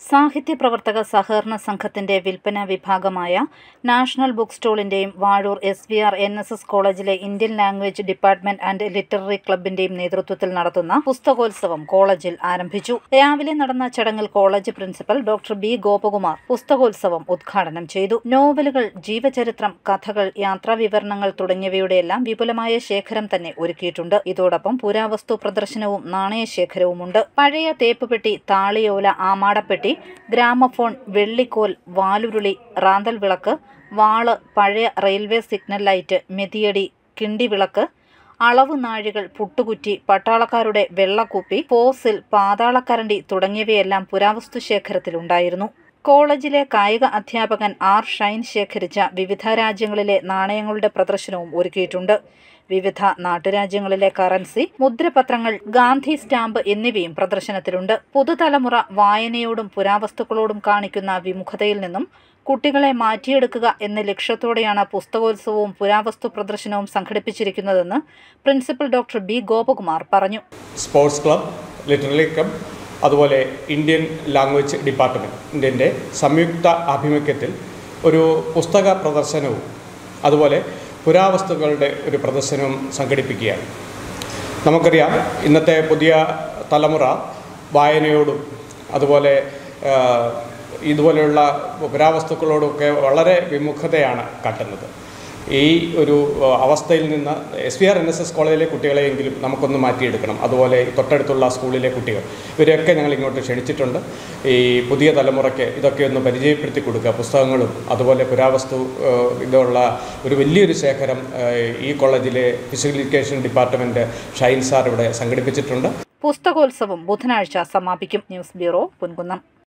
സാഹിത്യ പ്രവർത്തക സഹകരണ സംഘത്തിന്റെ വിൽപ്പന വിഭാഗമായ നാഷണൽ ബുക്ക് സ്റ്റോളിന്റെയും Vazhoor S V R N S S കോളേജിലെ Indian language department and literary ക്ലബിന്റെയും നേതൃത്വത്തിൽ നടത്തുന്ന പുസ്തകോത്സവം കോളേജിൽ ആരംഭിച്ചു രാവിലെ നടന്ന ചടങ്ങിൽ college principal doctor B Gopakumar പുസ്തകോത്സവം ഉദ്ഘാടനം ചെയ്തു നോവലുകൾ ജീവചരിത്രം കഥകൾ യാത്രാവിവരണങ്ങൾ തുടങ്ങിയവയുടെയെല്ലാം വിപുലമായ ശേഖരം തന്നെ ഒരുക്കിയിട്ടുണ്ട് ഇതോടൊപ്പം പുരാവസ്തു പ്രദർശനവും നാണയശേഖരവുമുണ്ട് പഴയ തേപ്പുപെട്ടി താളിയോല ആമാടപ്പെട്ടി ഗ്രാമഫോൺ വെള്ളിക്കോൽ വാലുരുളി റാന്തൽ വിളക്ക് വാള് പഴയ റെയിൽവേ സിഗ്നൽ ലൈറ്റ് മെതിയടി കിണ്ടിവിളക്ക് അളവ് നാഴികൾ പുട്ടുകുറ്റി പട്ടാളക്കാരുടെ വെള്ളക്കുപ്പി ഫോസിൽ പാതാളക്കരണ്ടി തുടങ്ങിയവയെല്ലാം പുരാവസ്തു ശേഖരത്തിലുണ്ടായിരുന്നു കോളേജിലെ കായിക അധ്യാപകൻ ആർ ഷൈൻ ശേഖരിച്ച വിവിധ രാജ്യങ്ങളിലെ നാണയങ്ങളുടെ പ്രദർശനവും ഒരുക്കിയിട്ടുണ്ട് വിവിധ നാട്ടുരാജ്യങ്ങളിലെ കറൻസി മുദ്രപത്രങ്ങൾ ഗാന്ധി സ്റ്റാമ്പ് എന്നിവയും പ്രദർശനത്തിലുണ്ട് പുതുതലമുറ വായനയോടും പുരാവസ്തുക്കളോടും കാണിക്കുന്ന വിമുഖതയിൽ നിന്നും കുട്ടികളെ മാറ്റിയെടുക്കുക എന്ന ലക്ഷ്യത്തോടെയാണ് പുസ്തകോത്സവവും പുരാവസ്തു പ്രദർശനവും സംഘടിപ്പിച്ചിരിക്കുന്നതെന്ന് പ്രിൻസിപ്പൽ ഡോക്ടർ ബി ഗോപകുമാർ പറഞ്ഞു സ്പോർട്സ് ക്ലബ് ലിറ്റററി ക്ലബ് അതുപോലെ ഇന്ത്യൻ ലാംഗ്വേജ് ഡിപ്പാർട്ട്മെൻറ്റിൻ്റെ സംയുക്ത ആഭിമുഖ്യത്തിൽ ഒരു പുസ്തക പ്രദർശനവും അതുപോലെ പുരാവസ്തുക്കളുടെ ഒരു പ്രദർശനവും സംഘടിപ്പിക്കുകയാണ് നമുക്കറിയാം ഇന്നത്തെ പുതിയ തലമുറ വായനയോടും അതുപോലെ ആ, ഇതുപോലെയുള്ള പുരാവസ്തുക്കളോടൊക്കെ വളരെ വിമുഖതയാണ് കാട്ടുന്നത് ഈ ഒരു ആ, അവസ്ഥയിൽ നിന്ന് S P R N S S കോളേജിലെ കുട്ടികളെയെങ്കിലും നമുക്കൊന്ന് മാറ്റിയെടുക്കണം അതുപോലെ ഈ തൊട്ടടുത്തുള്ള സ്കൂളിലെ കുട്ടികൾ ഇവരെയൊക്കെ ഞങ്ങൾ ഇങ്ങോട്ട് ക്ഷണിച്ചിട്ടുണ്ട് ഈ പുതിയ തലമുറയ്ക്ക് ഇതൊക്കെ ഒന്ന് പരിചയപ്പെടുത്തി കൊടുക്കുക പുസ്തകങ്ങളും അതുപോലെ പുരാവസ്തു ആ, ഇതുള്ള ഒരു വലിയൊരു ശേഖരം ആ, ഈ കോളേജിലെ physical education department Shine sir ഇവിടെ സംഘടിപ്പിച്ചിട്ടുണ്ട് പുസ്തകോത്സവം ബുധനാഴ്ച സമാപിക്കും ന്യൂസ് ബ്യൂറോ പൊൻകുന്നം